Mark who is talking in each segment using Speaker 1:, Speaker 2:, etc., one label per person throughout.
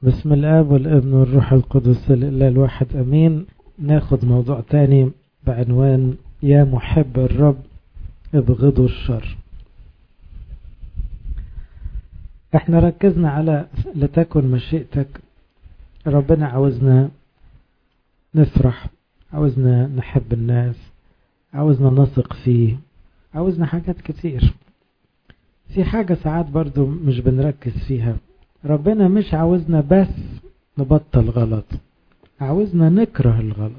Speaker 1: بسم الآب والابن والروح القدس الإله الواحد أمين ناخد موضوع تاني بعنوان يا محب الرب ابغضوا الشر احنا ركزنا على لتكن مشيئتك ربنا عاوزنا نفرح عاوزنا نحب الناس عاوزنا نثق فيه عاوزنا حاجات كتير في حاجة ساعات برضو مش بنركز فيها ربنا مش عاوزنا بس نبطل غلط عاوزنا نكره الغلط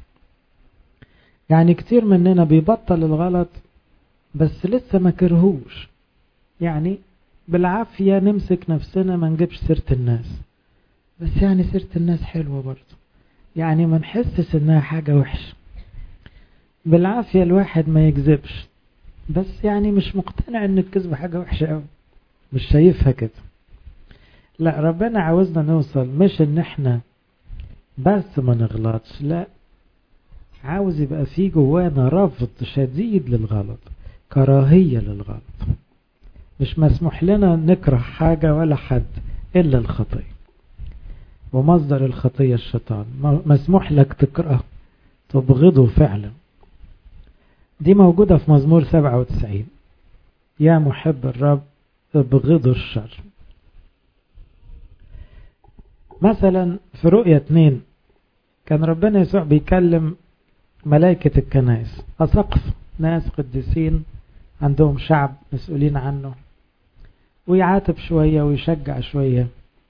Speaker 1: يعني كتير مننا بيبطل الغلط بس لسه ما كرهوش يعني بالعافية نمسك نفسنا ما نجيبش سيرة الناس بس يعني سيرة الناس حلوة برضو يعني ما نحسش انها حاجة وحشة بالعافية الواحد ما يكذبش بس يعني مش مقتنع ان الكذب حاجة وحشة قوي مش شايفها كده لا ربنا عاوزنا نوصل مش ان احنا بس ما نغلطش لا عاوز يبقى في جوانا رفض شديد للغلط كراهية للغلط مش مسموح لنا نكره حاجة ولا حد إلا الخطية ومصدر الخطية الشيطان مسموح لك تكره تبغضه فعلا دي موجودة في مزمور 97 يا محب الرب ابغضوا الشر مثلا في رؤية 2 كان ربنا يسوع بيكلم ملائكة الكنائس أسقف ناس قديسين عندهم شعب مسؤولين عنه ويعاتب شوية ويشجع شوية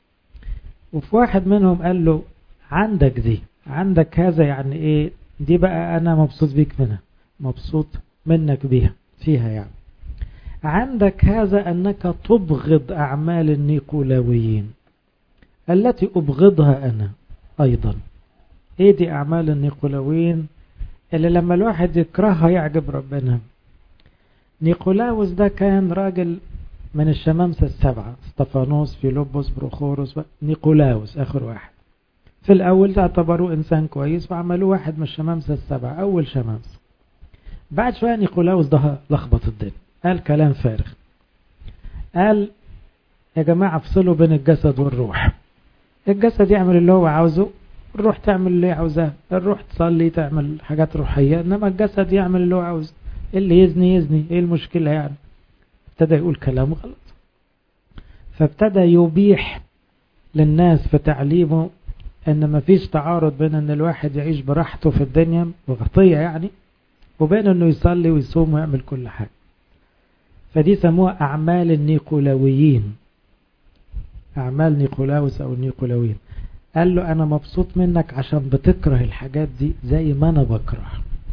Speaker 1: وفي واحد منهم قال له عندك دي عندك هذا يعني ايه دي بقى انا مبسوط بيك منها مبسوط منك بيها فيها يعني عندك هذا انك تبغض اعمال النيقولاويين التي ابغضها انا ايضا ايه دي اعمال النيقولاويين اللي لما الواحد يكرهها يعجب ربنا نيقولاوس ده كان راجل من الشمامسة السبعة استفانوس فيلبس بروخوروس نيقولاوس آخر واحد في الأول اعتبروه إنسان كويس وعملوه واحد من الشمامسة السبعة أول شمامسة بعد شوية نيقولاوس ده لخبط الدنيا قال كلام فارغ قال يا جماعة افصلوا بين الجسد والروح الجسد يعمل اللي هو عاوزه الروح تعمل اللي عاوزاه الروح تصلي تعمل حاجات روحية إنما الجسد يعمل اللي هو عاوزه اللي يزني يزني ايه المشكلة يعني ابتدى يقول كلام غلط فابتدى يبيح للناس في تعليمه ان مفيش تعارض بين ان الواحد يعيش براحته في الدنيا وغطية يعني وبين انه يصلي ويصوم ويعمل كل حاجة فدي سموها اعمال النيقولاويين اعمال نيقولاوس او النيقولاويين قال له انا مبسوط منك عشان بتكره الحاجات دي زي ما انا بكره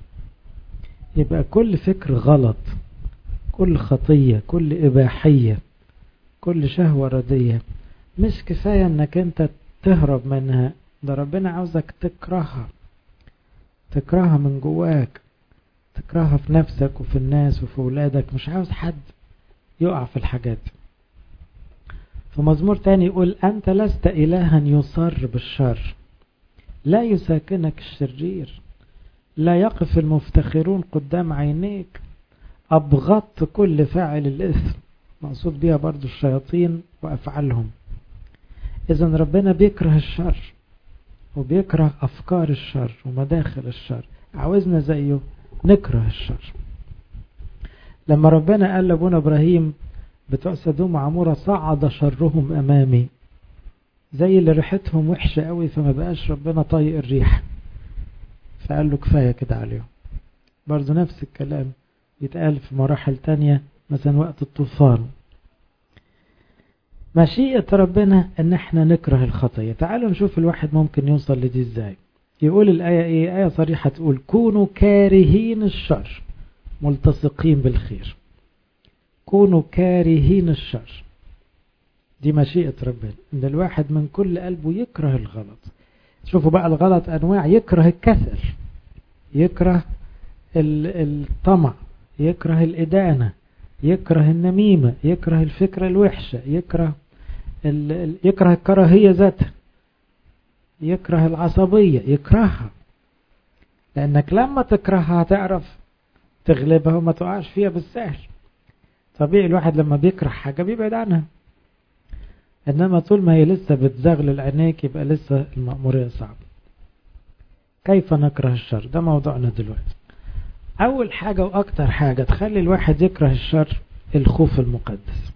Speaker 1: يبقى كل فكر غلط كل خطية كل إباحية كل شهوة ردية مش كفاية انك انت تهرب منها ده ربنا عاوزك تكرهها تكرهها من جواك تكرهها في نفسك وفي الناس وفي ولادك مش عاوز حد يقع في الحاجات في مزمور تاني يقول أنت لست إلها يصر بالشر لا يساكنك الشرير لا يقف المفتخرون قدام عينيك أبغضت كل فاعل الإثم مقصود بيها برضو الشياطين وأفعالهم إذا ربنا بيكره الشر وبيكره أفكار الشر ومداخل الشر عاوزنا زيه نكره الشر لما ربنا قال لابونا إبراهيم بتوع سدوم وعمورة صعد شرهم أمامي زي اللي ريحتهم وحشة قوي فما بقاش ربنا طايق الريح فقال له كفاية كده عليهم برضو نفس الكلام يتقال في مراحل تانية مثلا وقت الطوفان مشيئة ربنا ان احنا نكره الخطية تعالوا نشوف الواحد ممكن يوصل لدي ازاي يقول الآية ايه آية صريحة تقول كونوا كارهين الشر ملتصقين بالخير كونوا كارهين الشر دي مشيئة ربنا ان الواحد من كل قلبه يكره الغلط شوفوا بقى الغلط انواع يكره الكسل يكره الطمع يكره الإدانة يكره النميمة يكره الفكرة الوحشة يكره يكره الكراهية ذاتها يكره العصبية يكرهها لأنك لما تكرهها هتعرف تغلبها وما تقعش فيها بالسهل طبيعي الواحد لما بيكره حاجة بيبعد عنها إنما طول ما هي لسه بتزغلل عينيك يبقى لسه المأمورية صعبة كيف نكره الشر ده موضوعنا دلوقتي أول حاجة وأكتر حاجة تخلي الواحد يكره الشر الخوف المقدس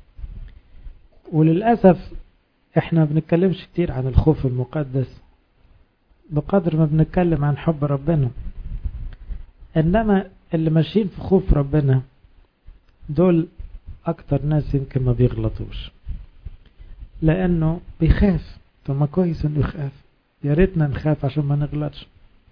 Speaker 1: وللأسف احنا بنتكلمش كتير عن الخوف المقدس بقدر ما بنتكلم عن حب ربنا انما اللي ماشيين في خوف ربنا دول اكتر ناس يمكن ما بيغلطوش لانه بيخاف طب ما كويس انه يخاف يا ريتنا نخاف عشان ما نغلطش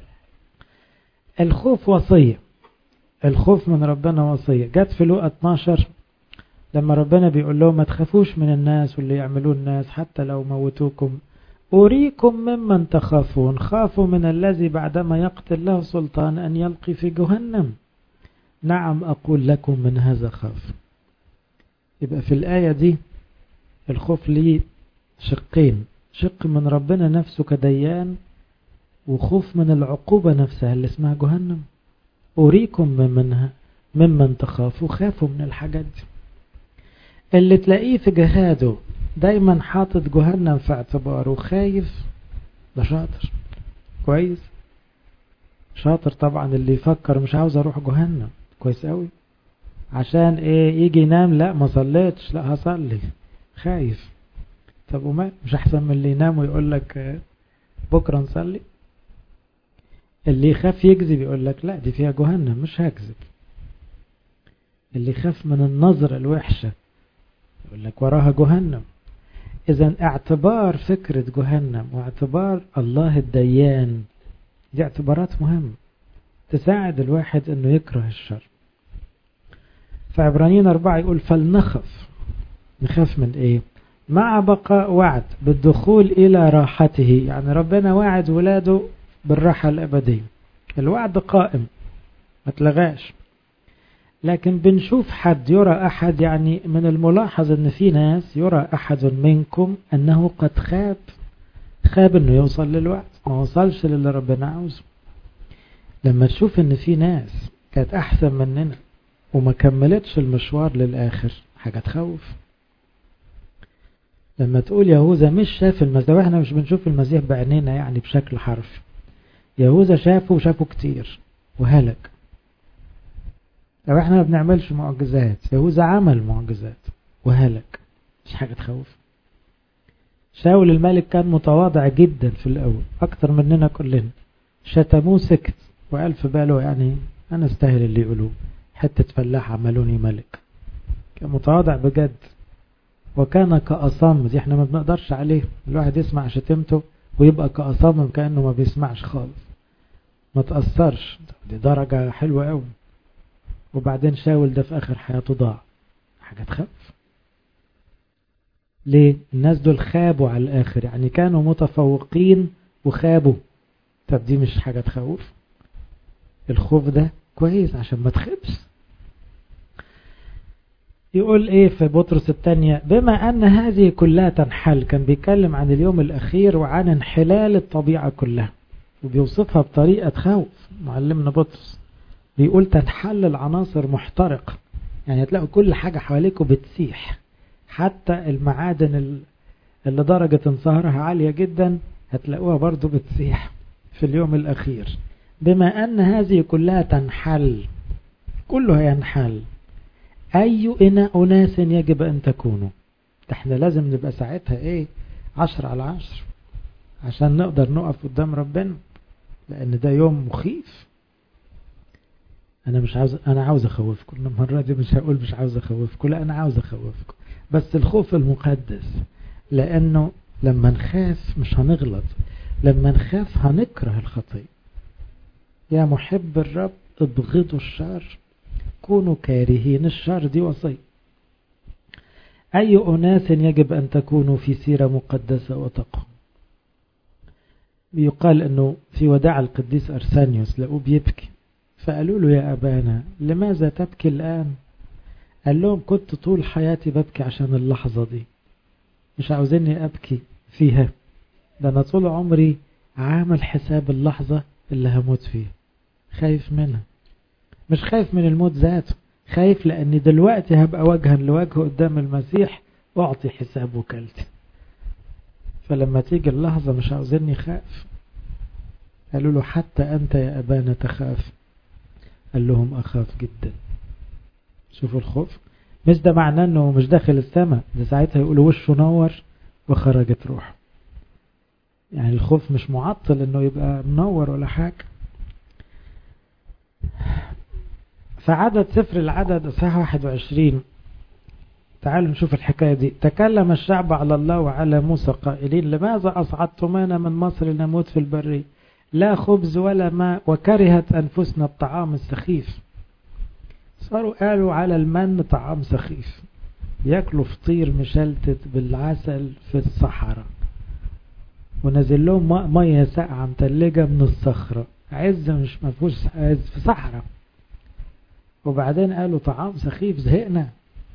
Speaker 1: الخوف وصية الخوف من ربنا وصية جت في لوقا 12 لما ربنا بيقول لهم ما تخافوش من الناس واللي يعملوه الناس حتى لو موتوكم أريكم ممن تخافون خافوا من الذي بعدما يقتل له سلطان أن يلقي في جهنم نعم أقول لكم من هذا خاف يبقى في الآية دي الخوف ليه شقين شق من ربنا نفسه كديان وخوف من العقوبة نفسها اللي اسمها جهنم أريكم ممنها ممن تخافوا خافوا من الحاجات دي اللي تلاقيه في جهاده دايما حاطط جهنم في اعتباره خايف ده شاطر كويس شاطر طبعا اللي يفكر مش عاوز اروح جهنم كويس قوي عشان ايه يجي ينام لا ما صليتش لا هصلي خايف طب وما مش احسن من اللي ينام ويقول لك بكره نصلي اللي يخاف يكذب يقول لك لا دي فيها جهنم مش هكذب اللي يخاف من النظرة الوحشة يقول لك وراها جهنم إذا اعتبار فكرة جهنم واعتبار الله الديان دي اعتبارات مهمة تساعد الواحد انه يكره الشر فعبرانيين أربعة يقول فلنخف نخاف من ايه مع بقاء وعد بالدخول إلى راحته يعني ربنا وعد ولاده بالراحة الأبدية الوعد قائم ما تلغاش لكن بنشوف حد يرى أحد يعني من الملاحظ أن في ناس يرى أحد منكم أنه قد خاب خاب أنه يوصل للوعد ما وصلش للي ربنا عاوزه لما تشوف أن في ناس كانت أحسن مننا وما كملتش المشوار للآخر حاجة تخوف لما تقول يهوذا مش شاف المسيح واحنا مش بنشوف المسيح بعينينا يعني بشكل حرفي يهوذا شافه وشافه كتير وهلك لو احنا ما بنعملش معجزات يهوذا عمل معجزات وهلك مش حاجة تخوف شاول الملك كان متواضع جدا في الأول أكتر مننا كلنا شتموه سكت وقال في باله يعني أنا استاهل اللي يقولوه حتة فلاح عملوني ملك كان متواضع بجد وكان كأصم دي احنا ما بنقدرش عليه الواحد يسمع شتمته ويبقى كأصم كأنه ما بيسمعش خالص ما تأثرش دي درجة حلوة قوي وبعدين شاول ده في آخر حياته ضاع حاجة تخاف ليه الناس دول خابوا على الآخر يعني كانوا متفوقين وخابوا طب دي مش حاجة تخوف الخوف ده كويس عشان ما تخبش يقول ايه في بطرس الثانية بما ان هذه كلها تنحل كان بيتكلم عن اليوم الاخير وعن انحلال الطبيعة كلها وبيوصفها بطريقة تخوف معلمنا بطرس بيقول تنحل العناصر محترقة يعني هتلاقوا كل حاجة حواليكم بتسيح حتى المعادن اللي درجة انصهارها عالية جدا هتلاقوها برضو بتسيح في اليوم الأخير بما أن هذه كلها تنحل كلها ينحل أي إناء أناس يجب أن تكونوا احنا لازم نبقى ساعتها ايه عشر على عشر عشان نقدر نقف قدام ربنا لأن ده يوم مخيف أنا مش عاوز أنا عاوز أخوفكم المرة دي مش هقول مش عاوز أخوفكم لا أنا عاوز أخوفكم بس الخوف المقدس لأنه لما نخاف مش هنغلط لما نخاف هنكره الخطية يا محب الرب ابغضوا الشر كونوا كارهين الشر دي وصية أي أناس يجب أن تكونوا في سيرة مقدسة وتقوى يقال أنه في وداع القديس أرسانيوس لقوه بيبكي فقالوا له يا أبانا لماذا تبكي الآن قال لهم كنت طول حياتي ببكي عشان اللحظة دي مش عاوزيني أبكي فيها ده أنا طول عمري عامل حساب اللحظة اللي هموت فيها خايف منها مش خايف من الموت ذاته خايف لأني دلوقتي هبقى وجها لوجه قدام المسيح أعطي حساب وكالتي فلما تيجي اللحظة مش عاوزيني خاف قالوا له حتى أنت يا أبانا تخاف قال لهم أخاف جدا شوفوا الخوف مش ده معناه أنه مش داخل السماء ده ساعتها يقولوا وشه نور وخرجت روحه يعني الخوف مش معطل أنه يبقى منور ولا حاجة فعدد سفر العدد اصحاح 21 تعالوا نشوف الحكاية دي تكلم الشعب على الله وعلى موسى قائلين لماذا أصعدتمانا من مصر لنموت في البرية لا خبز ولا ماء وكرهت أنفسنا الطعام السخيف صاروا قالوا على المن طعام سخيف ياكلوا فطير مشلتت بالعسل في الصحراء ونزل لهم مية ساقعة متلجة من الصخرة عز مش مفهوش عز في صحراء وبعدين قالوا طعام سخيف زهقنا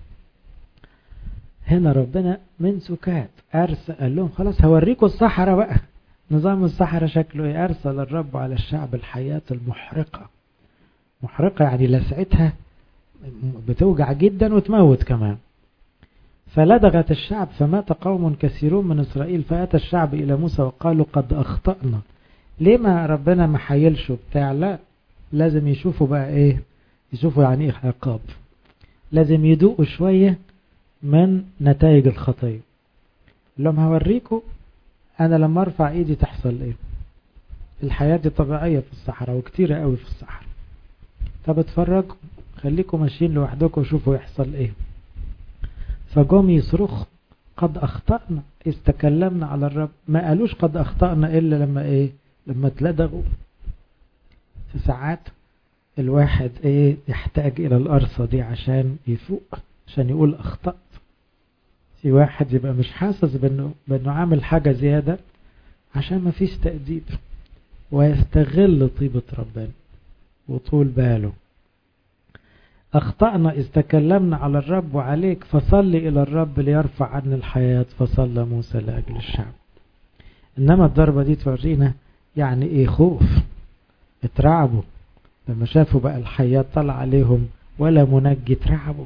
Speaker 1: هنا ربنا من سكات أرسل قال لهم خلاص هوريكم الصحراء بقى نظام الصحراء شكله ايه أرسل الرب على الشعب الحياة المحرقة محرقة يعني لسعتها بتوجع جدا وتموت كمان فلدغت الشعب فمات قوم كثيرون من إسرائيل فأتى الشعب إلى موسى وقالوا قد أخطأنا ليه ما ربنا ما حيلش بتاع لا لازم يشوفوا بقى ايه يشوفوا يعني ايه عقاب لازم يدوقوا شوية من نتائج الخطية لما هوريكم انا لما ارفع ايدي تحصل ايه الحياة دي طبيعية في الصحراء وكتيرة قوي في الصحراء طب اتفرجوا خليكم ماشيين لوحدكم وشوفوا يحصل ايه فجم يصرخ قد اخطأنا استكلمنا على الرب ما قالوش قد اخطأنا الا لما ايه لما اتلدغوا في ساعات الواحد ايه يحتاج الى القرصة دي عشان يفوق عشان يقول اخطأت في واحد يبقى مش حاسس بانه, بأنه عامل حاجة زيادة عشان ما فيش تأديب ويستغل طيبة ربنا وطول باله أخطأنا إذ تكلمنا على الرب وعليك فصل إلى الرب ليرفع عنا الحياة فصلى موسى لأجل الشعب إنما الضربة دي تورينا يعني إيه خوف اترعبوا لما شافوا بقى الحياة طلع عليهم ولا منجي اترعبوا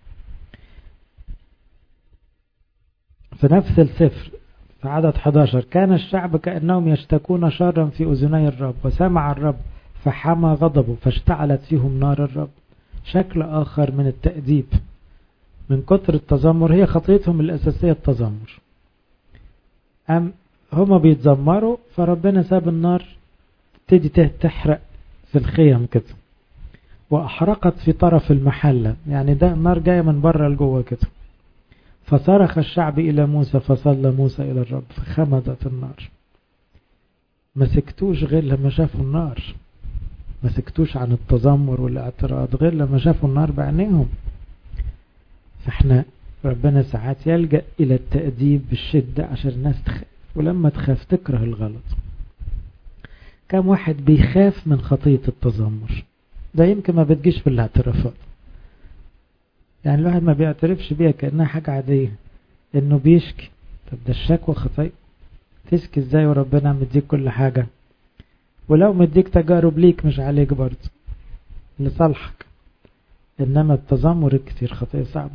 Speaker 1: في نفس السفر في عدد 11 كان الشعب كأنهم يشتكون شرا في أذني الرب وسمع الرب فحمى غضبه فاشتعلت فيهم نار الرب شكل آخر من التأديب من كتر التذمر هي خطيتهم الأساسية التذمر أم هما بيتذمروا فربنا ساب النار تبتدي تحرق في الخيم كده وأحرقت في طرف المحلة يعني ده النار جاية من بره لجوه كده فصرخ الشعب إلى موسى فصلى موسى إلى الرب فخمدت النار ما سكتوش غير لما شافوا النار ما سكتوش عن التذمر والاعتراض غير لما شافوا النار بعينيهم فاحنا ربنا ساعات يلجأ إلى التأديب بالشدة عشان الناس تخاف ولما تخاف تكره الغلط كم واحد بيخاف من خطية التذمر ده يمكن ما بتجيش في الاعترافات يعني الواحد ما بيعترفش بيها كأنها حاجة عادية انه بيشكي طب ده الشكوى خطية تشكي ازاي وربنا مديك كل حاجة ولو مديك تجارب ليك مش عليك برضه لصالحك انما التذمر الكثير خطية صعبة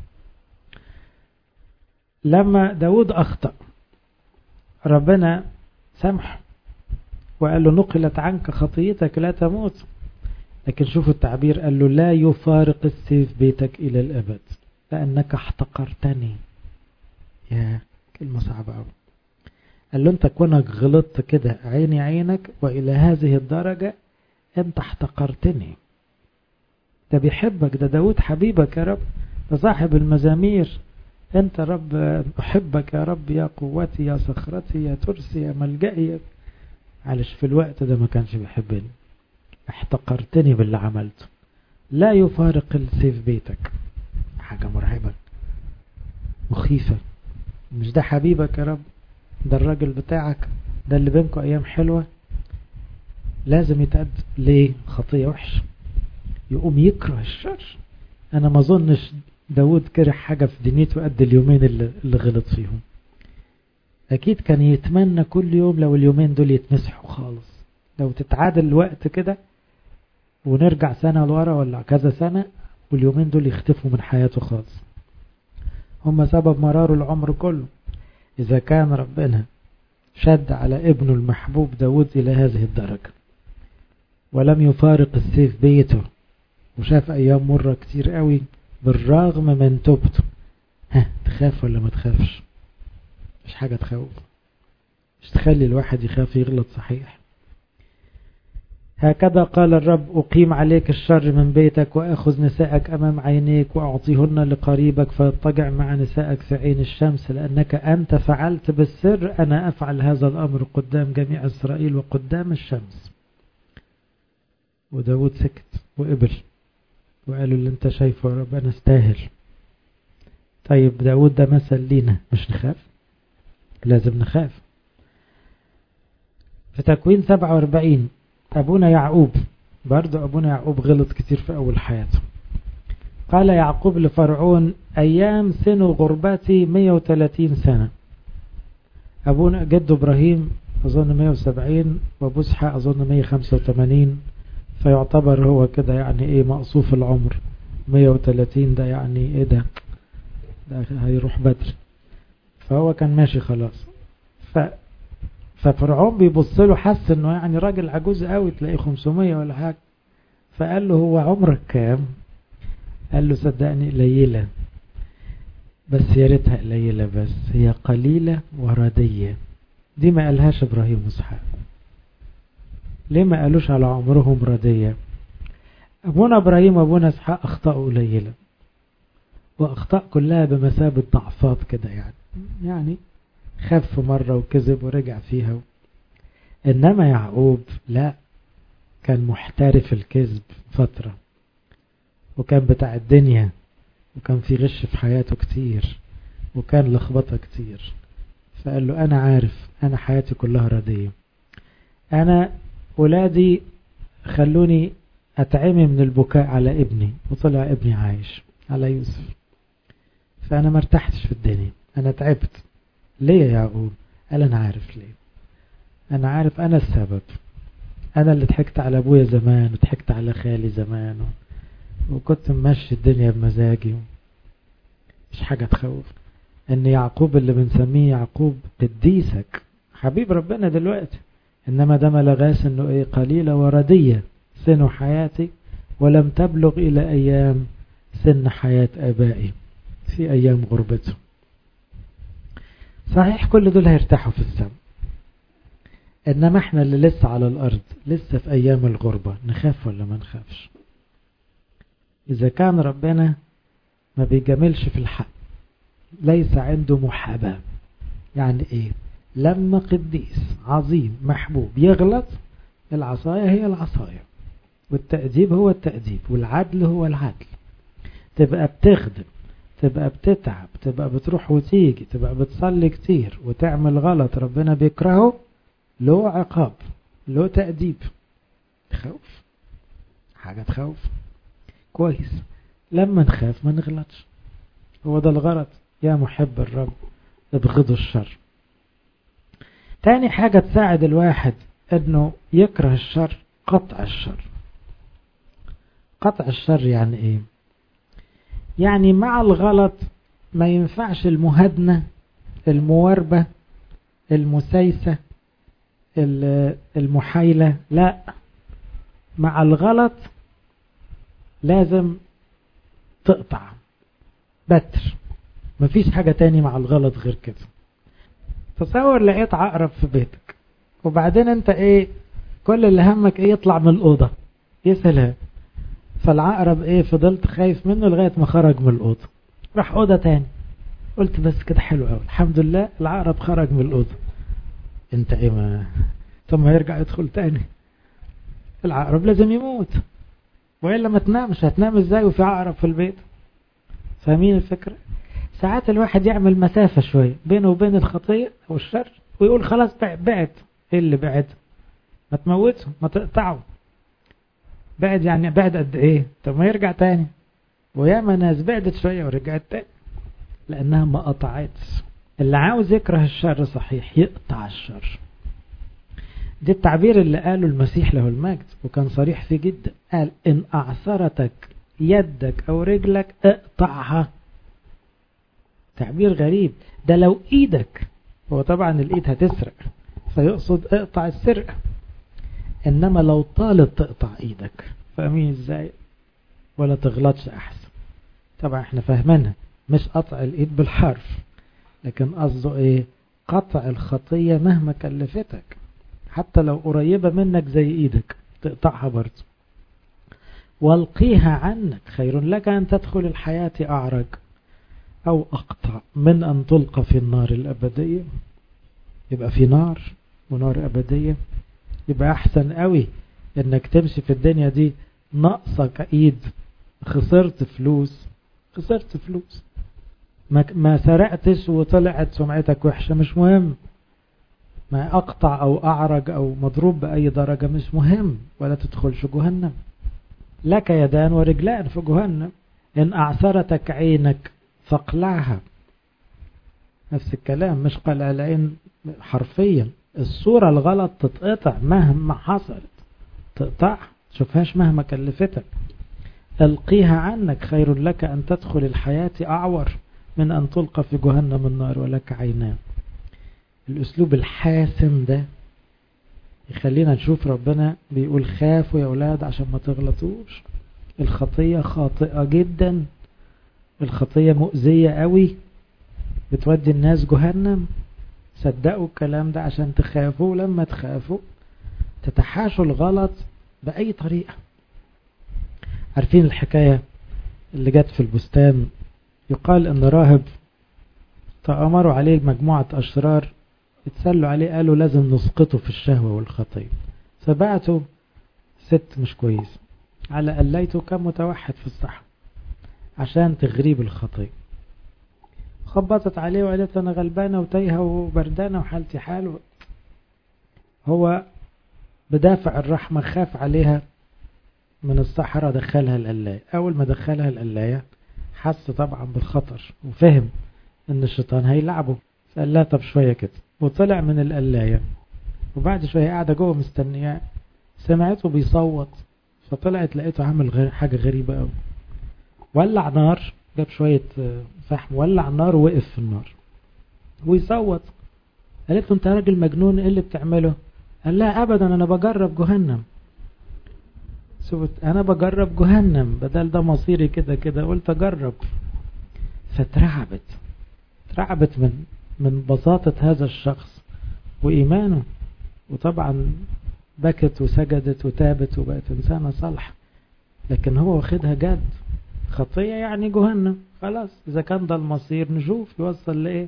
Speaker 1: لما داود اخطأ ربنا سامحه وقال له نقلت عنك خطيتك لا تموت لكن شوفوا التعبير قال له لا يفارق السيف بيتك إلى الأبد لأنك احتقرتني يا كلمة صعبة أوي قال له أنت كونك غلطت كده عيني عينك وإلى هذه الدرجة أنت احتقرتني ده بيحبك ده داود حبيبك يا رب ده صاحب المزامير أنت رب أحبك يا رب يا قوتي يا صخرتي يا ترسي يا ملجئي معلش في الوقت ده ما كانش بيحبني احتقرتني باللي عملته لا يفارق السيف بيتك حاجة مرعبة مخيفة مش ده حبيبك يا رب ده الراجل بتاعك ده اللي بينكم ايام حلوة لازم يتأدب ليه خطية وحش يقوم يكره الشر انا ما اظنش داود كره حاجة في دنيته قد اليومين اللي, اللي غلط فيهم اكيد كان يتمنى كل يوم لو اليومين دول يتمسحوا خالص لو تتعادل الوقت كده ونرجع سنة لورا ولا كذا سنة واليومين دول يختفوا من حياته خالص هم سبب مرار العمر كله إذا كان ربنا شد على ابنه المحبوب داود إلى هذه الدرجة ولم يفارق السيف بيته وشاف أيام مرة كتير قوي بالرغم من توبته ها تخاف ولا ما تخافش مش حاجة تخوف مش تخلي الواحد يخاف يغلط صحيح هكذا قال الرب أقيم عليك الشر من بيتك وأخذ نساءك أمام عينيك وأعطيهن لقريبك فيضطجع مع نسائك في عين الشمس لأنك أنت فعلت بالسر أنا أفعل هذا الأمر قدام جميع إسرائيل وقدام الشمس وداود سكت وقبل وقالوا اللي انت شايفه يا رب أنا استاهل طيب داود ده مثل لينا مش نخاف لازم نخاف في تكوين 47 أبونا يعقوب برضو أبونا يعقوب غلط كتير في أول حياته قال يعقوب لفرعون أيام سن غربتي 130 سنة أبونا جد إبراهيم أظن 170 وأبو إسحاق أظن 185 فيعتبر هو كده يعني إيه مقصوف العمر 130 ده يعني إيه ده ده هيروح بدري فهو كان ماشي خلاص ف ففرعون بيبص له حس انه يعني راجل عجوز قوي تلاقيه 500 ولا حاجه فقال له هو عمرك كام قال له صدقني قليله بس يا ريتها قليله بس هي قليله ورديه دي ما قالهاش ابراهيم واسحاق ليه ما قالوش على عمرهم رديه ابونا ابراهيم وابونا اسحاق اخطاوا قليله واخطاء كلها بمثابه ضعفات كده يعني يعني خف مرة وكذب ورجع فيها إنما يعقوب لا كان محترف الكذب فترة وكان بتاع الدنيا وكان في غش في حياته كتير وكان لخبطة كتير فقال له أنا عارف أنا حياتي كلها ردية أنا ولادي خلوني أتعمي من البكاء على ابني وطلع ابني عايش على يوسف فأنا مرتحتش في الدنيا أنا تعبت ليه يا يعقوب قال انا عارف ليه انا عارف انا السبب انا اللي ضحكت على ابويا زمان وضحكت على خالي زمان و... وكنت ممشي الدنيا بمزاجي مش حاجة تخوف ان يعقوب اللي بنسميه يعقوب قديسك حبيب ربنا دلوقتي انما ده ملغاس انه ايه قليلة وردية سن حياتي ولم تبلغ الى ايام سن حياة ابائي في ايام غربتهم صحيح كل دول هيرتاحوا في السماء انما احنا اللي لسه على الارض لسه في ايام الغربة نخاف ولا ما نخافش اذا كان ربنا ما بيجاملش في الحق ليس عنده محاباة يعني ايه لما قديس عظيم محبوب يغلط العصاية هي العصاية والتأديب هو التأديب والعدل هو العدل تبقى بتخدم تبقى بتتعب تبقى بتروح وتيجي تبقى بتصلي كتير وتعمل غلط ربنا بيكرهه له عقاب له تأديب تخوف حاجة تخوف كويس لما نخاف ما نغلطش هو ده الغرض يا محب الرب ابغضوا الشر تاني حاجة تساعد الواحد انه يكره الشر قطع الشر قطع الشر يعني ايه يعني مع الغلط ما ينفعش المهدنة المواربة المسيسة المحايلة لا مع الغلط لازم تقطع بتر مفيش حاجة تاني مع الغلط غير كده تصور لقيت عقرب في بيتك وبعدين انت ايه كل اللي همك ايه يطلع من الأوضة يا سلام فالعقرب ايه فضلت خايف منه لغاية ما خرج من الأوضة راح أوضة تاني قلت بس كده حلو قوي الحمد لله العقرب خرج من الأوضة انت ايه ما ثم يرجع يدخل تاني العقرب لازم يموت وإلا ما تنامش هتنام ازاي وفي عقرب في البيت فاهمين الفكرة ساعات الواحد يعمل مسافة شوية بينه وبين الخطية أو الشر ويقول خلاص بعد ايه اللي بعد ما تموته ما تقطعه بعد يعني بعد قد ايه طب ما يرجع تاني وياما ناس بعدت شوية ورجعت تاني لأنها ما قطعتش اللي عاوز يكره الشر صحيح يقطع الشر دي التعبير اللي قاله المسيح له المجد وكان صريح فيه جدا قال إن أعثرتك يدك أو رجلك اقطعها تعبير غريب ده لو ايدك هو طبعا الايد هتسرق فيقصد اقطع السرقة انما لو طالت تقطع ايدك فاهمين ازاي ولا تغلطش احسن طبعا احنا فاهمينها مش قطع الايد بالحرف لكن قصده ايه قطع الخطية مهما كلفتك حتى لو قريبة منك زي ايدك تقطعها برضه والقيها عنك خير لك ان تدخل الحياة اعرج او اقطع من ان تلقى في النار الابدية يبقى في نار ونار ابدية يبقى احسن قوي انك تمشي في الدنيا دي ناقصك ايد خسرت فلوس خسرت فلوس ما, ما سرقتش وطلعت سمعتك وحشة مش مهم ما اقطع او اعرج او مضروب باي درجة مش مهم ولا تدخلش جهنم لك يدان ورجلان في جهنم ان اعثرتك عينك فاقلعها نفس الكلام مش قلع العين حرفيا الصورة الغلط تتقطع مهما حصلت تقطع تشوفهاش مهما كلفتك القيها عنك خير لك أن تدخل الحياة أعور من أن تلقى في جهنم النار ولك عينان الأسلوب الحاسم ده يخلينا نشوف ربنا بيقول خافوا يا أولاد عشان ما تغلطوش الخطية خاطئة جدا الخطية مؤذية قوي بتودي الناس جهنم صدقوا الكلام ده عشان تخافوا لما تخافوا تتحاشوا الغلط بأي طريقة عارفين الحكاية اللي جت في البستان يقال ان راهب تأمروا عليه مجموعة أشرار اتسلوا عليه قالوا لازم نسقطه في الشهوة والخطية فبعتوا ست مش كويس على قليته كان متوحد في الصحة عشان تغريب الخطية خبطت عليه وقالت انا غلبانة وتايهة وبردانة وحالتي حال هو بدافع الرحمة خاف عليها من الصحراء دخلها القلاية أول ما دخلها القلاية حس طبعا بالخطر وفهم ان الشيطان هيلعبه فقال لها طب شوية كده وطلع من القلاية وبعد شوية قاعدة جوه مستنياه سمعته بيصوت فطلعت لقيته عامل حاجة غريبة قوي ولع نار جاب شوية فحم ولع نار ووقف في النار ويصوت قالت له انت راجل مجنون ايه اللي بتعمله قال لا ابدا انا بجرب جهنم شوفت انا بجرب جهنم بدل ده مصيري كده كده قلت اجرب فترعبت اترعبت من من بساطة هذا الشخص وإيمانه وطبعا بكت وسجدت وتابت وبقت إنسانة صالحة لكن هو واخدها جد خطية يعني جهنم خلاص إذا كان ده المصير نشوف يوصل لإيه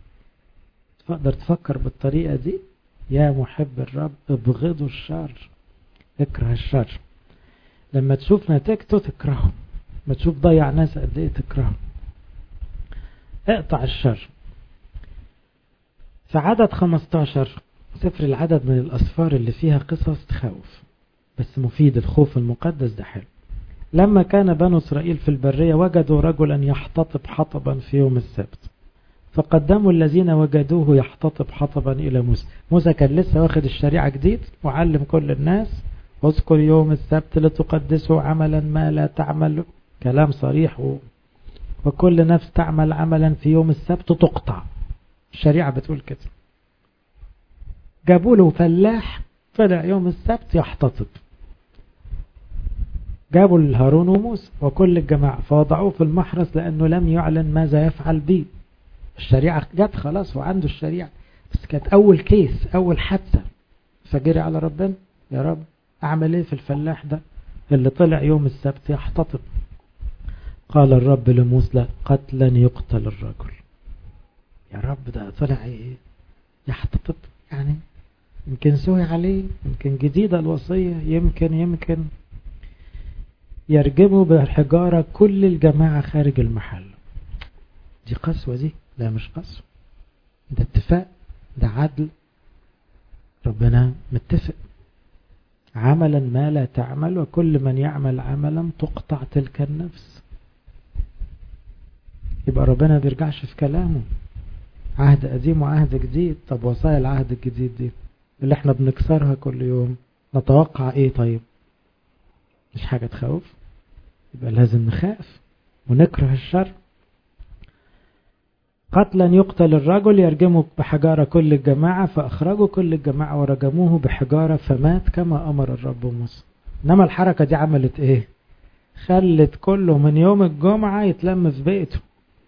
Speaker 1: تقدر تفكر بالطريقة دي يا محب الرب ابغضوا الشر اكره الشر لما تشوف نتيجته تكرهه لما تشوف ضيع ناس قد ايه تكرهه اقطع الشر في عدد 15 سفر العدد من الأسفار اللي فيها قصص تخوف بس مفيد الخوف المقدس ده حلو لما كان بنو إسرائيل في البرية وجدوا رجلا يحتطب حطبا في يوم السبت فقدموا الذين وجدوه يحتطب حطبا إلى موسى موسى كان لسه واخد الشريعة جديد وعلم كل الناس اذكر يوم السبت لتقدسوا عملا ما لا تعمل كلام صريح و... وكل نفس تعمل عملا في يوم السبت تقطع الشريعة بتقول كده جابوا له فلاح طلع يوم السبت يحتطب جابوا لهارون وموسى وكل الجماعة فوضعوه في المحرس لأنه لم يعلن ماذا يفعل به الشريعة جت خلاص وعنده الشريعة بس كانت أول كيس أول حادثة فجري على ربنا يا رب أعمل إيه في الفلاح ده اللي طلع يوم السبت يحتطب قال الرب لموسى قتلا يقتل الرجل يا رب ده طلع ايه يحتطب يعني يمكن سوي عليه يمكن جديدة الوصية يمكن يمكن يرجموا بالحجارة كل الجماعة خارج المحل دي قسوة دي لا مش قسوة ده اتفاق ده عدل ربنا متفق عملا ما لا تعمل وكل من يعمل عملا تقطع تلك النفس يبقى ربنا بيرجعش في كلامه عهد قديم وعهد جديد طب وصايا العهد الجديد دي اللي احنا بنكسرها كل يوم نتوقع ايه طيب مش حاجة تخوف يبقى لازم نخاف ونكره الشر قتلا يقتل الرجل يرجمه بحجارة كل الجماعة فأخرجوا كل الجماعة ورجموه بحجارة فمات كما أمر الرب موسى إنما الحركة دي عملت إيه خلت كله من يوم الجمعة يتلم في بيته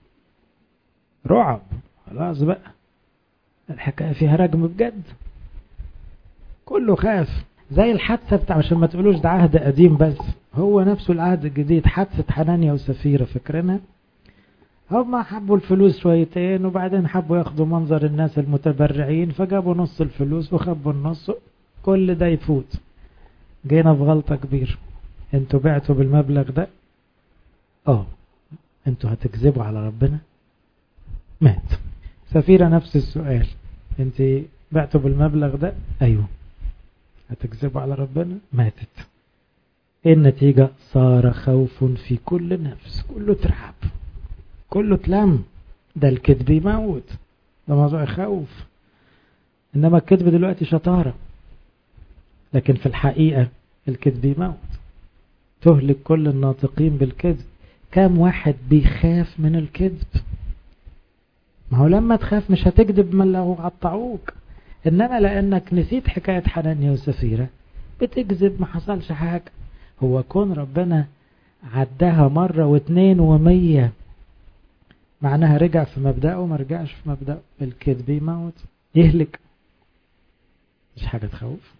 Speaker 1: رعب خلاص بقى الحكاية فيها رجم بجد كله خاف زي الحادثة بتاع عشان ما تقولوش ده عهد قديم بس هو نفسه العهد الجديد حادثة حنانيا وسفيرة فاكرينها هم حبوا الفلوس شويتين وبعدين حبوا ياخدوا منظر الناس المتبرعين فجابوا نص الفلوس وخبوا النص كل ده يفوت جينا في غلطة كبيرة انتوا بعتوا بالمبلغ ده اه انتوا هتكذبوا على ربنا مات سفيرة نفس السؤال انت بعتوا بالمبلغ ده ايوه هتكذبوا على ربنا ماتت ايه النتيجة صار خوف في كل نفس كله ترعب كله تلم ده الكذب يموت ده موضوع خوف انما الكذب دلوقتي شطارة لكن في الحقيقة الكذب يموت تهلك كل الناطقين بالكذب كام واحد بيخاف من الكذب ما هو لما تخاف مش هتكذب من لو قطعوك انما لانك نسيت حكاية حنانيا وسفيرة بتكذب ما حصلش حاجة هو كون ربنا عدها مرة واثنين ومية معناها رجع في مبدأه ما رجعش في مبدأه الكذب يموت يهلك مش حاجة تخوف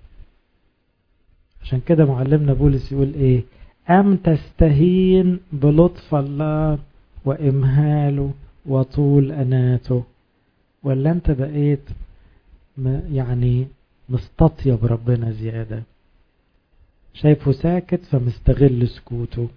Speaker 1: عشان كده معلمنا بولس يقول ايه أم تستهين بلطف الله وإمهاله وطول أناته ولا أنت بقيت يعني مستطيب ربنا زيادة شايفه ساكت فمستغل سكوته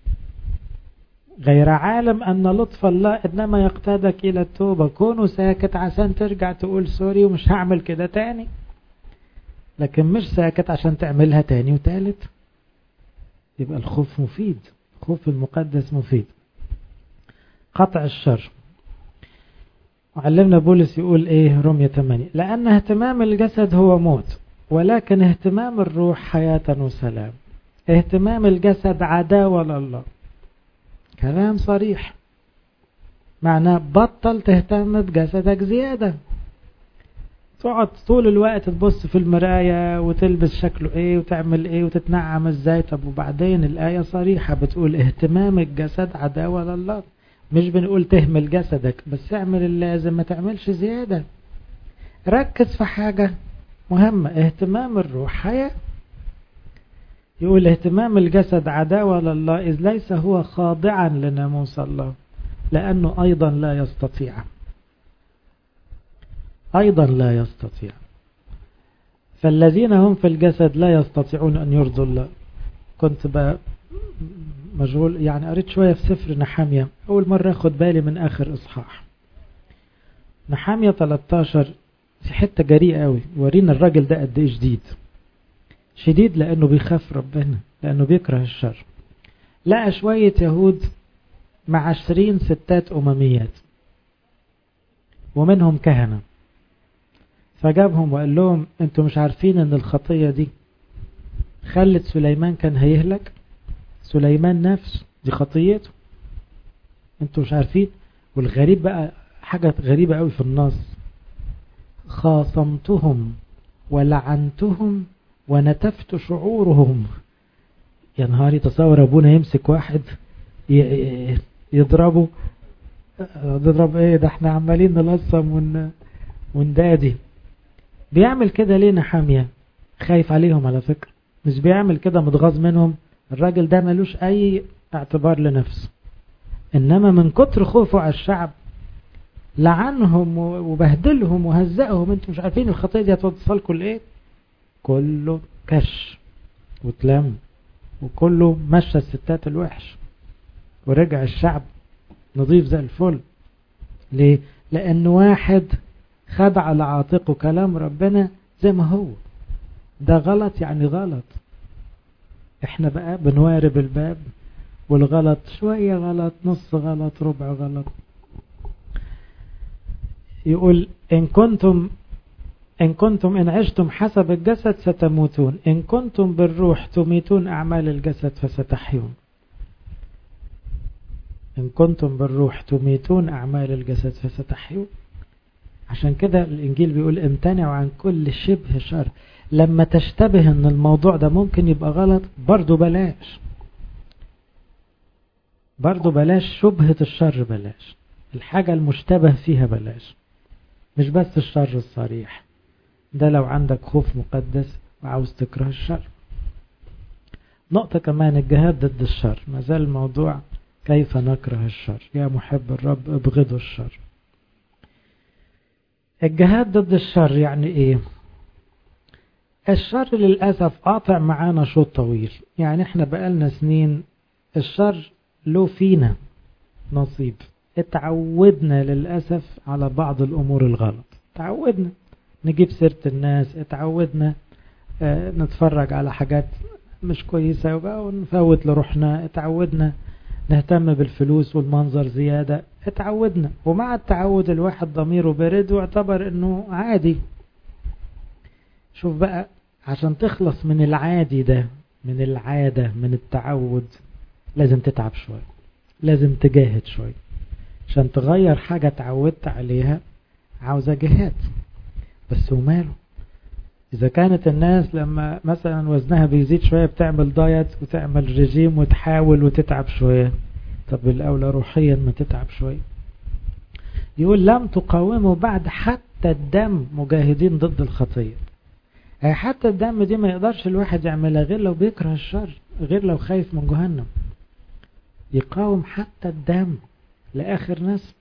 Speaker 1: غير عالم أن لطف الله إنما يقتادك إلى التوبة كونه ساكت عشان ترجع تقول سوري ومش هعمل كده تاني لكن مش ساكت عشان تعملها تاني وتالت يبقى الخوف مفيد خوف المقدس مفيد قطع الشر وعلمنا بولس يقول ايه رمية 8 لأن اهتمام الجسد هو موت ولكن اهتمام الروح حياة وسلام اهتمام الجسد عداوة لله كلام صريح معناه بطل تهتم بجسدك زيادة تقعد طول الوقت تبص في المراية وتلبس شكله ايه وتعمل ايه وتتنعم ازاي طب وبعدين الآية صريحة بتقول اهتمام الجسد عداوة لله مش بنقول تهمل جسدك بس اعمل اللازم ما تعملش زيادة ركز في حاجة مهمة اهتمام الروح حياة يقول اهتمام الجسد عداوة لله إذ ليس هو خاضعا لناموس الله لأنه أيضا لا يستطيع أيضا لا يستطيع فالذين هم في الجسد لا يستطيعون أن يرضوا الله كنت بقى مشغول يعني قريت شوية في سفر نحامية أول مرة أخد بالي من آخر إصحاح نحامية 13 في حتة جريئة قوي ورينا الراجل ده قد إيه شديد شديد لأنه بيخاف ربنا لأنه بيكره الشر لقى شوية يهود مع عشرين ستات أمميات ومنهم كهنة فجابهم وقال لهم انتوا مش عارفين ان الخطية دي خلت سليمان كان هيهلك سليمان نفسه دي خطيته انتوا مش عارفين والغريب بقى حاجة غريبة قوي في النص خاصمتهم ولعنتهم ونتفت شعورهم يا نهاري تصور ابونا يمسك واحد يضربه يضرب ايه ده احنا عمالين نلصم ون... وندادي بيعمل كده ليه نحامية خايف عليهم على فكرة مش بيعمل كده متغاظ منهم الراجل ده ملوش اي اعتبار لنفسه انما من كتر خوفه على الشعب لعنهم وبهدلهم وهزقهم انتوا مش عارفين الخطية دي هتوصلكم لايه كله كش وتلم وكله مشى الستات الوحش ورجع الشعب نظيف زي الفل ليه لان واحد خد على عاتقه كلام ربنا زي ما هو ده غلط يعني غلط احنا بقى بنوارب الباب والغلط شوية غلط نص غلط ربع غلط يقول إن كنتم إن كنتم إن عشتم حسب الجسد ستموتون إن كنتم بالروح تميتون أعمال الجسد فستحيون إن كنتم بالروح تميتون أعمال الجسد فستحيون عشان كده الإنجيل بيقول امتنعوا عن كل شبه شر لما تشتبه ان الموضوع ده ممكن يبقى غلط برضو بلاش برضو بلاش شبهة الشر بلاش الحاجة المشتبه فيها بلاش مش بس الشر الصريح ده لو عندك خوف مقدس وعاوز تكره الشر نقطة كمان الجهاد ضد الشر ما زال الموضوع كيف نكره الشر يا محب الرب ابغضوا الشر الجهاد ضد الشر يعني ايه الشر للأسف قاطع معانا شوط طويل يعني احنا بقالنا سنين الشر له فينا نصيب اتعودنا للأسف على بعض الأمور الغلط تعودنا نجيب سيرة الناس اتعودنا اه نتفرج على حاجات مش كويسة ونفوت لروحنا اتعودنا نهتم بالفلوس والمنظر زيادة اتعودنا ومع التعود الواحد ضميره برد واعتبر انه عادي شوف بقى عشان تخلص من العادي ده من العادة من التعود لازم تتعب شوية لازم تجاهد شوية عشان تغير حاجة تعودت عليها عاوزة جهاد بس وماله إذا كانت الناس لما مثلا وزنها بيزيد شوية بتعمل دايت وتعمل رجيم وتحاول وتتعب شوية طب الأولى روحيا ما تتعب شوية يقول لم تقاوموا بعد حتى الدم مجاهدين ضد الخطية يعني حتى الدم دي ما يقدرش الواحد يعملها غير لو بيكره الشر غير لو خايف من جهنم يقاوم حتى الدم لآخر نسل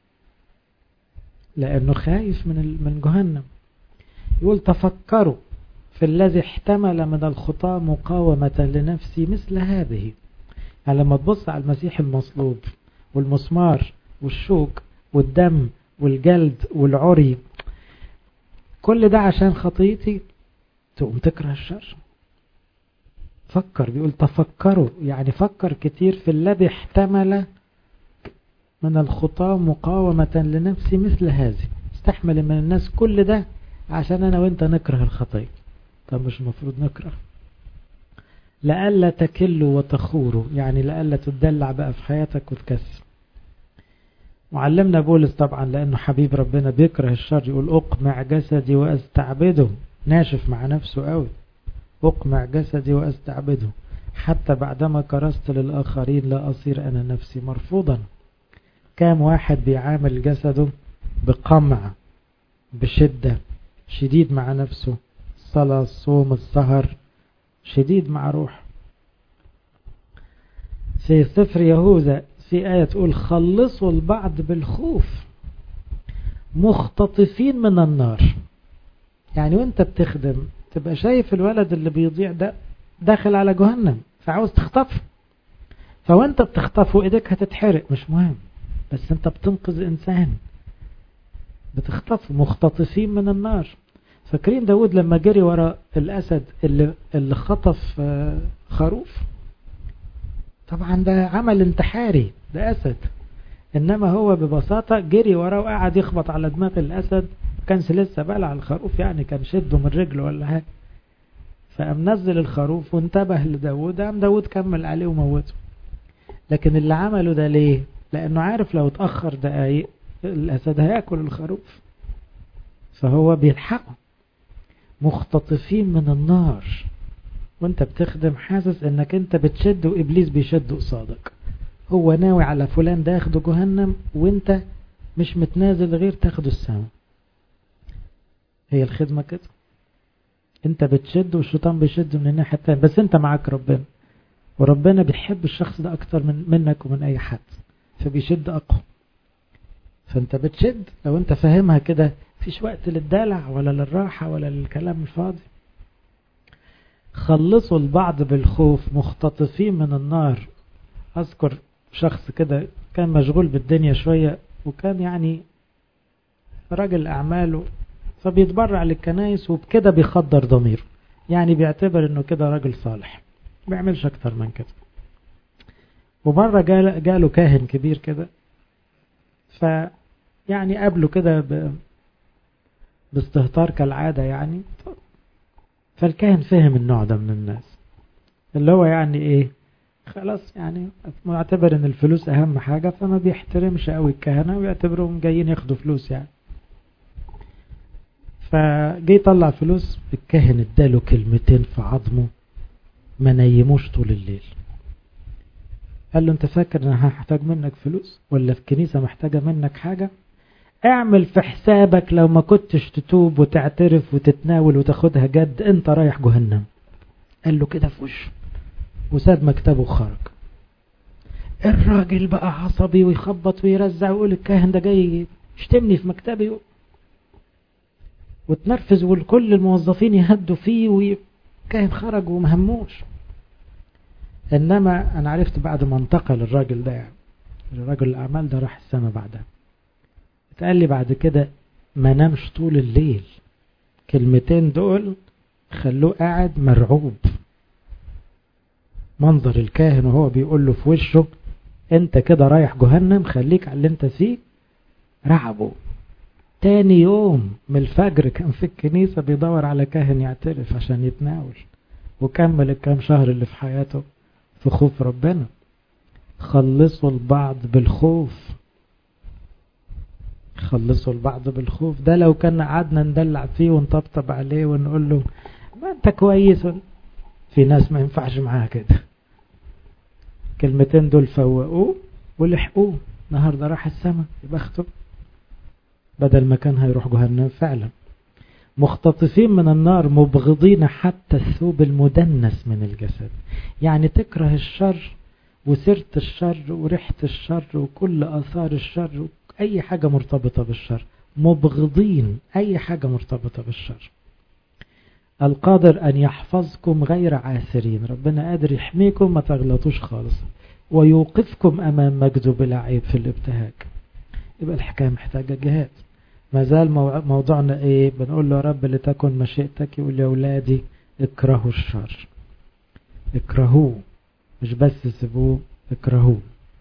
Speaker 1: لأنه خايف من من جهنم يقول تفكروا في الذي احتمل من الخطاة مقاومة لنفسي مثل هذه يعني لما تبص على المسيح المصلوب والمسمار والشوك والدم والجلد والعري كل ده عشان خطيتي تقوم تكره الشر فكر بيقول تفكروا يعني فكر كتير في الذي احتمل من الخطاة مقاومة لنفسي مثل هذه استحمل من الناس كل ده عشان انا وانت نكره الخطية طب مش المفروض نكره لألا تكلوا وتخوروا يعني لألا تدلع بقى في حياتك وتكسر معلمنا بولس طبعا لأنه حبيب ربنا بيكره الشر يقول أقمع جسدي وأستعبده ناشف مع نفسه قوي أقمع جسدي وأستعبده حتى بعدما كرست للآخرين لا أصير أنا نفسي مرفوضا كام واحد بيعامل جسده بقمع بشدة شديد مع نفسه الصلاة الصوم السهر شديد مع روح في سفر يهوذا في آية تقول خلصوا البعض بالخوف مختطفين من النار يعني وانت بتخدم تبقى شايف الولد اللي بيضيع ده داخل على جهنم فعاوز تخطفه فوانت بتخطفه ايديك هتتحرق مش مهم بس انت بتنقذ انسان بتخطفه مختطفين من النار فاكرين داود لما جري ورا الأسد اللي, اللي خطف خروف طبعا ده عمل انتحاري ده أسد إنما هو ببساطة جري وراه وقعد يخبط على دماغ الأسد كانش لسه بلع الخروف يعني كان شده من رجله ولا حاجة فقام نزل الخروف وانتبه لداود قام داود كمل عليه وموته لكن اللي عمله ده ليه لأنه عارف لو اتأخر دقايق الأسد هياكل الخروف فهو بيلحقه مختطفين من النار وانت بتخدم حاسس انك انت بتشد وابليس بيشد قصادك هو ناوي على فلان ده ياخده جهنم وانت مش متنازل غير تاخده السماء هي الخدمة كده انت بتشد والشيطان بيشد من الناحية التانية بس انت معاك ربنا وربنا بيحب الشخص ده اكتر من منك ومن اي حد فبيشد اقوى فانت بتشد لو انت فاهمها كده فيش وقت للدلع ولا للراحة ولا للكلام الفاضي خلصوا البعض بالخوف مختطفين من النار أذكر شخص كده كان مشغول بالدنيا شوية وكان يعني راجل أعماله فبيتبرع للكنايس وبكده بيخدر ضميره يعني بيعتبر انه كده راجل صالح ما بيعملش اكتر من كده ومرة جاله كاهن كبير كده ف يعني قابله كده ب... باستهتار كالعادة يعني فالكاهن فهم النوع ده من الناس اللي هو يعني ايه خلاص يعني معتبر ان الفلوس اهم حاجة فما بيحترمش قوي الكهنة ويعتبرهم جايين ياخدوا فلوس يعني فجي يطلع فلوس الكاهن اداله كلمتين في عظمه ما نيموش طول الليل قال له انت فاكر انا هحتاج منك فلوس ولا في كنيسة محتاجة منك حاجة اعمل في حسابك لو ما كنتش تتوب وتعترف وتتناول وتاخدها جد انت رايح جهنم قال له كده في وشه وساب مكتبه وخرج الراجل بقى عصبي ويخبط ويرزع ويقول الكاهن ده جاي يشتمني في مكتبي وتنرفز وكل الموظفين يهدوا فيه والكاهن خرج ومهموش انما انا عرفت بعد ما انتقل الراجل ده يعني الراجل الاعمال ده راح السما بعدها اتقال لي بعد كده ما نامش طول الليل كلمتين دول خلوه قاعد مرعوب منظر الكاهن وهو بيقول له في وشه انت كده رايح جهنم خليك على اللي انت فيه رعبه تاني يوم من الفجر كان في الكنيسة بيدور على كاهن يعترف عشان يتناول وكمل الكام شهر اللي في حياته في خوف ربنا خلصوا البعض بالخوف خلصوا البعض بالخوف ده لو كان قعدنا ندلع فيه ونطبطب عليه ونقول له ما انت كويس في ناس ما ينفعش معاها كده كلمتين دول فوقوه ولحقوه النهارده راح السما يبخته بدل ما كان هيروح جهنم فعلا مختطفين من النار مبغضين حتى الثوب المدنس من الجسد يعني تكره الشر وسيرة الشر وريحة الشر وكل آثار الشر أي حاجة مرتبطة بالشر مبغضين أي حاجة مرتبطة بالشر القادر أن يحفظكم غير عاثرين ربنا قادر يحميكم ما تغلطوش خالص ويوقفكم أمام مجده بلا عيب في الابتهاج يبقى الحكاية محتاجة جهاد ما زال موضوعنا ايه بنقول له يا رب لتكن مشيئتك يقول يا أولادي اكرهوا الشر اكرهوه مش بس سيبوه اكرهوه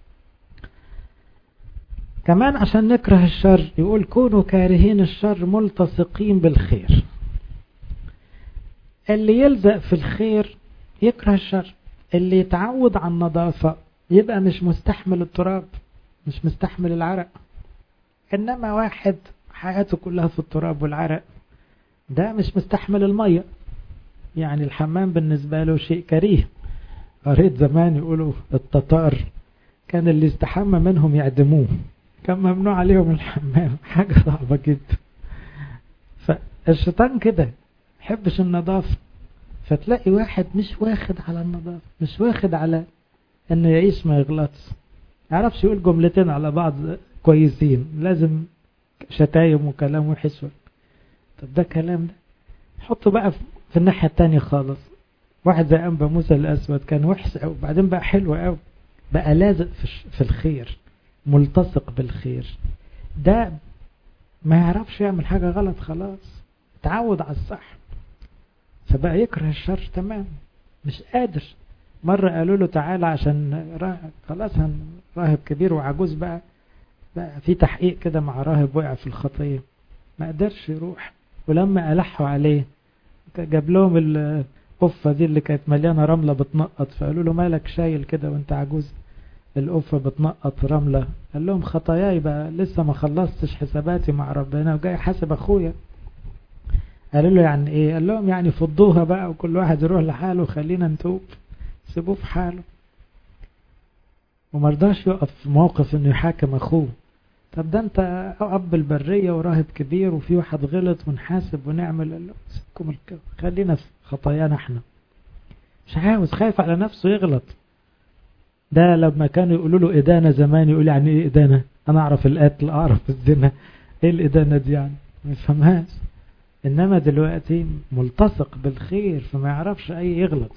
Speaker 1: كمان عشان نكره الشر يقول كونوا كارهين الشر ملتصقين بالخير اللي يلزق في الخير يكره الشر اللي يتعود على النظافة يبقى مش مستحمل التراب مش مستحمل العرق إنما واحد حياته كلها في التراب والعرق ده مش مستحمل المية يعني الحمام بالنسبة له شيء كريه قريت زمان يقولوا التتار كان اللي استحمى منهم يعدموه كان ممنوع عليهم الحمام حاجة صعبة جدا فالشيطان كده يحبش النظافة فتلاقي واحد مش واخد على النظافة مش واخد على انه يعيش ما يغلطش يعرفش يقول جملتين على بعض كويسين لازم شتايم وكلام وحش طب ده كلام ده حطه بقى في الناحية التانية خالص واحد زي أنبا موسى الأسود كان وحش أو بعدين بقى حلو أو بقى لازق في الخير ملتصق بالخير ده ما يعرفش يعمل حاجة غلط خلاص تعود على الصح فبقى يكره الشر تمام مش قادر مرة قالوا له تعالى عشان خلاص راهب كبير وعجوز بقى بقى في تحقيق كده مع راهب وقع في الخطية ما قدرش يروح ولما ألحوا عليه جاب لهم القفة دي اللي كانت مليانة رملة بتنقط فقالوا له مالك شايل كده وانت عجوز القفة بتنقط رملة قال لهم خطاياي بقى لسه ما خلصتش حساباتي مع ربنا وجاي حاسب اخويا قالوا له يعني ايه قال لهم يعني فضوها بقى وكل واحد يروح لحاله خلينا نتوب سيبوه في حاله ومرضاش يقف في موقف انه يحاكم اخوه طب ده انت اب البرية وراهب كبير وفي واحد غلط ونحاسب ونعمل قال له سيبكم خلينا في خطايانا احنا مش عاوز خايف على نفسه يغلط ده لما كانوا يقولوا له إدانة زمان يقول يعني إيه إدانة أنا أعرف القتل أعرف الزنا إيه الإدانة دي يعني ما يفهمهاش إنما دلوقتي ملتصق بالخير فما يعرفش أي يغلط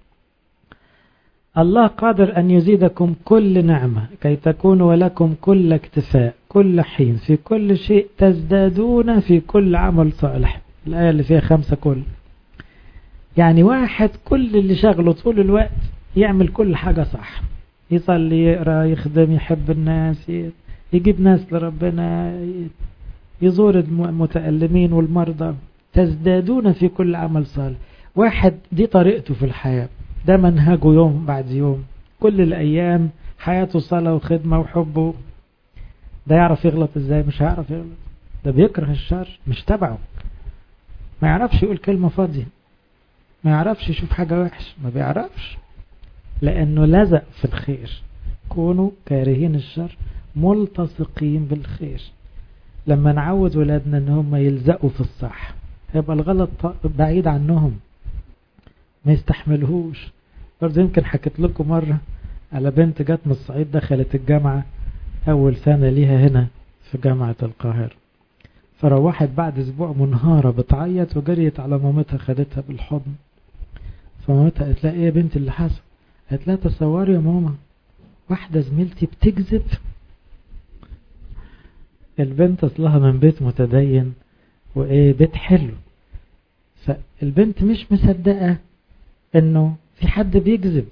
Speaker 1: الله قادر أن يزيدكم كل نعمة كي تكونوا ولكم كل اكتفاء كل حين في كل شيء تزدادون في كل عمل صالح الآية اللي فيها خمسة كل يعني واحد كل اللي شغله طول الوقت يعمل كل حاجة صح يصلي يقرأ يخدم يحب الناس يجيب ناس لربنا يزور المتألمين والمرضى تزدادون في كل عمل صالح واحد دي طريقته في الحياة ده منهجه يوم بعد يوم كل الأيام حياته صلاة وخدمة وحبه ده يعرف يغلط ازاي مش هيعرف يغلط ده بيكره الشر مش تبعه ما يعرفش يقول كلمة فاضية ما يعرفش يشوف حاجة وحش ما بيعرفش لأنه لزق في الخير كونوا كارهين الشر ملتصقين بالخير لما نعود ولادنا ان هم يلزقوا في الصح هيبقى الغلط بعيد عنهم ما يستحملهوش برضه يمكن حكيت لكم مرة على بنت جت من الصعيد دخلت الجامعة أول سنة ليها هنا في جامعة القاهرة فروحت بعد أسبوع منهارة بتعيط وجريت على مامتها خدتها بالحضن فمامتها قالت لها إيه يا بنتي اللي حصل قالت لها تصوري يا ماما واحدة زميلتي بتكذب البنت أصلها من بيت متدين وإيه بيت حلو فالبنت مش مصدقة إنه في حد بيكذب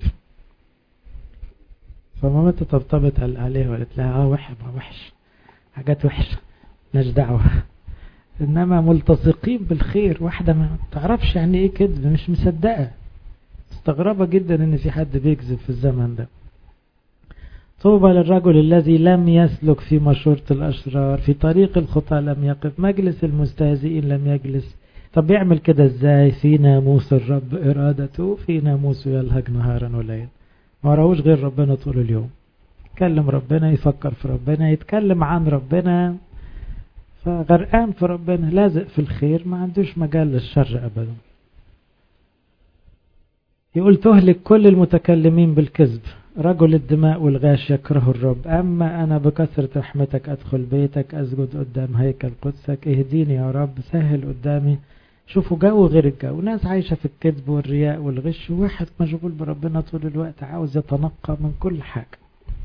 Speaker 1: فمامتها طبطبت عليها وقالت لها اه وحش وحش حاجات وحشة مالناش دعوة انما ملتصقين بالخير واحدة ما تعرفش يعني ايه كذب مش مصدقة مستغربة جدا ان في حد بيكذب في الزمن ده طوبى للرجل الذي لم يسلك في مشورة الأشرار في طريق الخطى لم يقف مجلس المستهزئين لم يجلس طب يعمل كده ازاي في ناموس الرب إرادته في ناموسه يلهج نهارا وليلا ما وراهوش غير ربنا طول اليوم يتكلم ربنا يفكر في ربنا يتكلم عن ربنا فغرقان في ربنا لازق في الخير ما عندوش مجال للشر أبدا يقول تهلك كل المتكلمين بالكذب رجل الدماء والغاش يكره الرب أما أنا بكثرة رحمتك أدخل بيتك أسجد قدام هيكل قدسك اهديني يا رب سهل قدامي شوفوا جو غير الجو ناس عايشة في الكذب والرياء والغش وواحد مشغول بربنا طول الوقت عاوز يتنقى من كل حاجة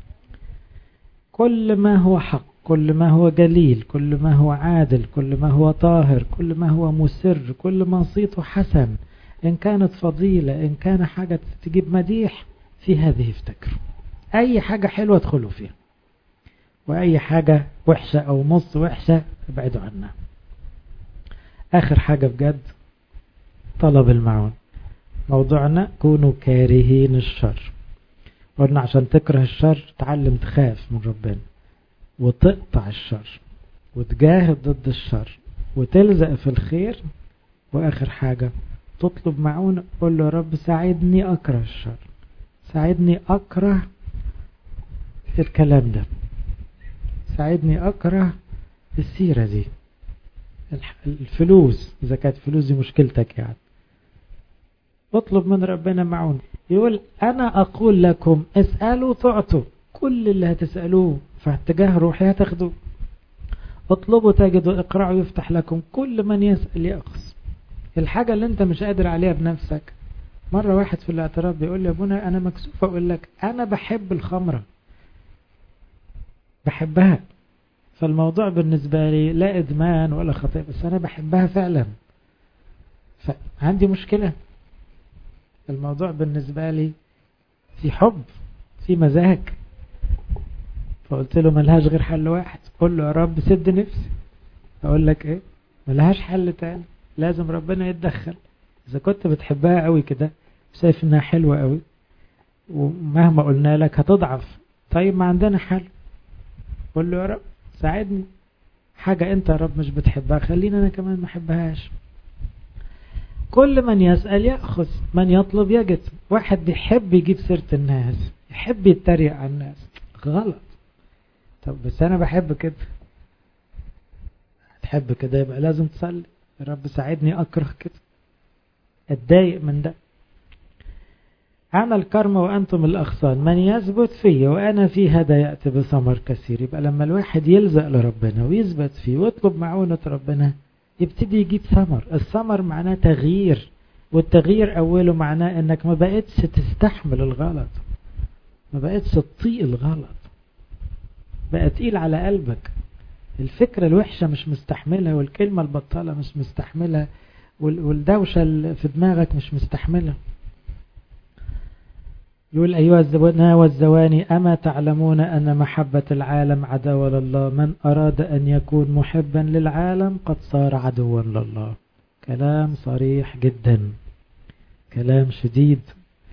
Speaker 1: كل ما هو حق كل ما هو جليل كل ما هو عادل كل ما هو طاهر كل ما هو مسر كل ما صيته حسن إن كانت فضيلة إن كان حاجة تجيب مديح في هذه افتكروا أي حاجة حلوة ادخلوا فيها وأي حاجة وحشة أو نص وحشة ابعدوا عنها آخر حاجة بجد طلب المعون موضوعنا كونوا كارهين الشر قلنا عشان تكره الشر تعلم تخاف من ربنا وتقطع الشر وتجاهد ضد الشر وتلزق في الخير وآخر حاجة تطلب معون قول له يا رب ساعدني أكره الشر ساعدني أكره الكلام ده ساعدني أكره السيرة دي الفلوس إذا كانت فلوس دي مشكلتك يعني اطلب من ربنا معون يقول أنا أقول لكم اسألوا تعطوا كل اللي هتسألوه في اتجاه روحي هتاخدوه اطلبوا تجدوا اقرأوا يفتح لكم كل من يسأل يأخذ الحاجة اللي انت مش قادر عليها بنفسك مرة واحد في الاعتراف بيقول لي يا ابونا انا مكسوف اقول لك انا بحب الخمرة بحبها فالموضوع بالنسبة لي لا ادمان ولا خطيئة بس انا بحبها فعلا فعندي مشكلة الموضوع بالنسبة لي في حب في مزاج فقلت له ملهاش غير حل واحد قول له يا رب سد نفسي اقول لك ايه ملهاش حل تاني لازم ربنا يتدخل اذا كنت بتحبها قوي كده شايف انها حلوة قوي ومهما قلنا لك هتضعف طيب ما عندنا حل قول له يا رب ساعدني حاجة انت يا رب مش بتحبها خلينا انا كمان ما احبهاش كل من يسأل يأخذ من يطلب يجد واحد بيحب يجيب سيرة الناس يحب يتريق على الناس غلط طب بس انا بحب كده تحب كده يبقى لازم تصلي يا رب ساعدني اكره كده اتضايق من ده أنا الكرم وأنتم الأغصان من يثبت في وأنا في هذا يأتي بثمر كثير يبقى لما الواحد يلزق لربنا ويثبت فيه ويطلب معونة ربنا يبتدي يجيب ثمر الثمر معناه تغيير والتغيير أوله معناه أنك ما بقتش تستحمل الغلط ما بقتش تطيق الغلط بقى تقيل على قلبك الفكرة الوحشة مش مستحملها والكلمة البطالة مش مستحملها والدوشة اللي في دماغك مش مستحملها يقول أيها الزوانا والزواني أما تعلمون أن محبة العالم عداوة لله من أراد أن يكون محبا للعالم قد صار عدوا لله كلام صريح جدا كلام شديد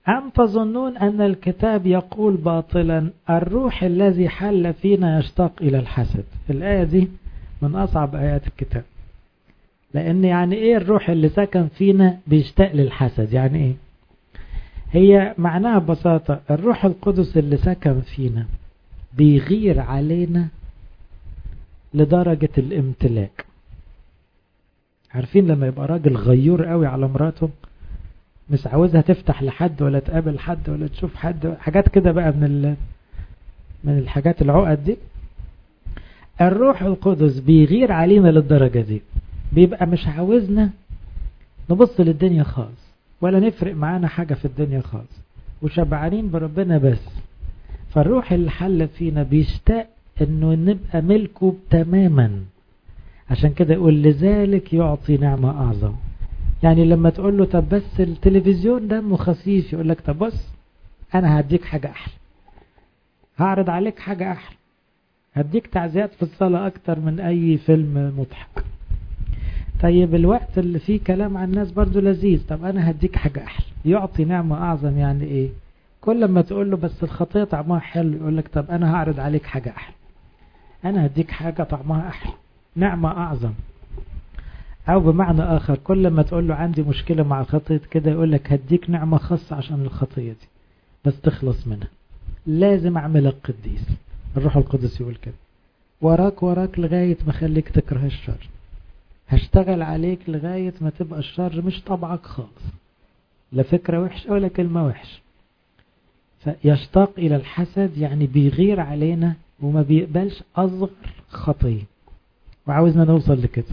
Speaker 1: أم تظنون أن الكتاب يقول باطلا الروح الذي حل فينا يشتاق إلى الحسد الآية دي من أصعب آيات الكتاب لأن يعني إيه الروح اللي سكن فينا بيشتاق للحسد يعني إيه هي معناها ببساطة الروح القدس اللي سكن فينا بيغير علينا لدرجة الامتلاك عارفين لما يبقى راجل غيور قوي على مراته مش عاوزها تفتح لحد ولا تقابل حد ولا تشوف حد حاجات كده بقى من ال... من الحاجات العقد دي الروح القدس بيغير علينا للدرجة دي بيبقى مش عاوزنا نبص للدنيا خالص ولا نفرق معانا حاجة في الدنيا خالص وشبعانين بربنا بس فالروح اللي حل فينا بيشتاق انه نبقى ملكه تماما عشان كده يقول لذلك يعطي نعمة اعظم يعني لما تقول له طب بس التلفزيون دمه خفيف يقول لك طب بص انا هديك حاجة احلى هعرض عليك حاجة احلى هديك تعزيات في الصلاة اكتر من اي فيلم مضحك طيب الوقت اللي فيه كلام عن الناس برضو لذيذ طب انا هديك حاجة احلى يعطي نعمة اعظم يعني ايه كل ما تقول له بس الخطية طعمها حلو يقول لك طب انا هعرض عليك حاجة احلى انا هديك حاجة طعمها احلى نعمة اعظم او بمعنى اخر كل ما تقول له عندي مشكلة مع خطية كده يقول لك هديك نعمة خاصة عشان الخطية دي بس تخلص منها لازم اعملك قديس الروح القدس يقول كده وراك وراك لغاية ما خليك تكره الشر هشتغل عليك لغاية ما تبقى الشر مش طبعك خالص لا فكرة وحش ولا كلمة وحش فيشتاق إلى الحسد يعني بيغير علينا وما بيقبلش أصغر خطية وعاوزنا نوصل لكده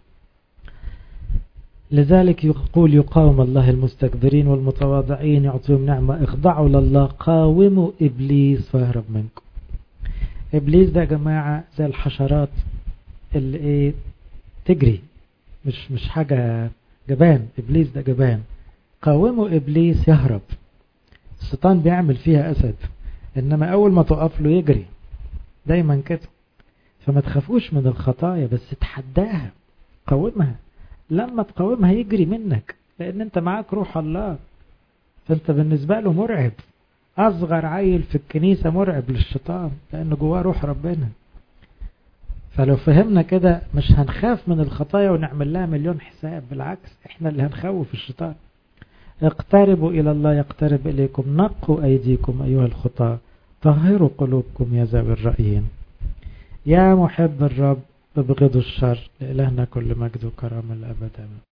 Speaker 1: لذلك يقول يقاوم الله المستكبرين والمتواضعين يعطيهم نعمة اخضعوا لله قاوموا إبليس فيهرب منكم إبليس ده يا جماعة زي الحشرات اللي ايه تجري مش مش حاجة جبان إبليس ده جبان قاوموا إبليس يهرب الشيطان بيعمل فيها أسد إنما أول ما تقف له يجري دايما كده فما تخافوش من الخطايا بس تحداها قاومها لما تقاومها يجري منك لأن أنت معاك روح الله فأنت بالنسبة له مرعب أصغر عيل في الكنيسة مرعب للشيطان لأن جواه روح ربنا فلو فهمنا كده مش هنخاف من الخطايا ونعمل لها مليون حساب بالعكس احنا اللي هنخوف الشيطان اقتربوا إلى الله يقترب إليكم نقوا أيديكم أيها الخطاة طهروا قلوبكم يا ذوي الرأيين يا محب الرب ابغضوا الشر لإلهنا كل مجد وكرامة الأبد